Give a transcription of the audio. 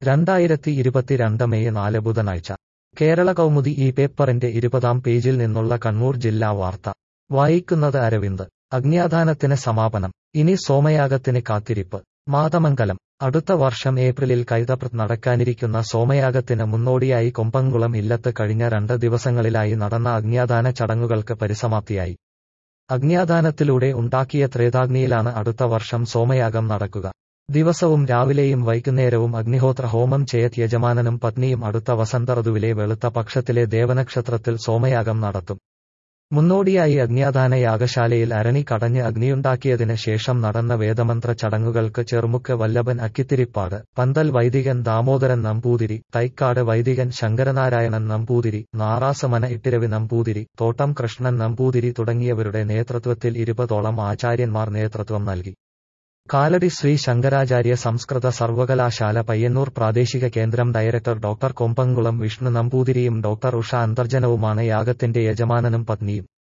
രണ്ടായിരത്തി ഇരുപത്തിരണ്ട് മെയ് നാല് ബുധനാഴ്ച കേരള കൗമുദി ഈ പേപ്പറിന്റെ ഇരുപതാം പേജിൽ നിന്നുള്ള കണ്ണൂർ ജില്ലാ വാർത്ത വായിക്കുന്നത് അരവിന്ദ് അഗ്ന്യാധാനത്തിന് സമാപനം ഇനി സോമയാഗത്തിന് കാത്തിരിപ്പ് മാതമംഗലം അടുത്ത വർഷം ഏപ്രിലിൽ കൈതപ്രത് നടക്കാനിരിക്കുന്ന സോമയാഗത്തിന് മുന്നോടിയായി കൊമ്പങ്കുളം ഇല്ലത്ത് കഴിഞ്ഞ രണ്ട് ദിവസങ്ങളിലായി നടന്ന അഗ്ന്യാധാന ചടങ്ങുകൾക്ക് പരിസമാപ്തിയായി അഗ്ന്യാധാനത്തിലൂടെ ഉണ്ടാക്കിയ ത്രേതാഗ്നിയിലാണ് അടുത്ത വർഷം സോമയാഗം നടക്കുക ദിവസവും രാവിലെയും വൈകുന്നേരവും അഗ്നിഹോത്ര ഹോമം ചെയ്ത് യജമാനനും പത്നിയും അടുത്ത വസന്തഋതുവിലെ വെളുത്ത പക്ഷത്തിലെ ദേവനക്ഷത്രത്തിൽ സോമയാഗം നടത്തും മുന്നോടിയായി അഗ്ന്യാധാന യാഗശാലയിൽ അരണി കടഞ്ഞ് അഗ്നിയുണ്ടാക്കിയതിന് ശേഷം നടന്ന വേദമന്ത്ര ചടങ്ങുകൾക്ക് ചെറുമുക്ക് വല്ലഭൻ അക്കിത്തിരിപ്പാട് പന്തൽ വൈദികൻ ദാമോദരൻ നമ്പൂതിരി തൈക്കാട് വൈദികൻ ശങ്കരനാരായണൻ നമ്പൂതിരി നാറാസമന ഇട്ടിരവി നമ്പൂതിരി തോട്ടം കൃഷ്ണൻ നമ്പൂതിരി തുടങ്ങിയവരുടെ നേതൃത്വത്തിൽ ഇരുപതോളം ആചാര്യന്മാർ നേതൃത്വം നൽകി കാലടി ശ്രീ ശങ്കരാചാര്യ സംസ്കൃത സർവകലാശാല പയ്യന്നൂർ പ്രാദേശിക കേന്ദ്രം ഡയറക്ടർ ഡോക്ടർ കൊമ്പങ്കുളം വിഷ്ണു നമ്പൂതിരിയും ഡോക്ടർ ഉഷ അന്തർജനവുമാണ് യാഗത്തിന്റെ യജമാനനും പത്നിയും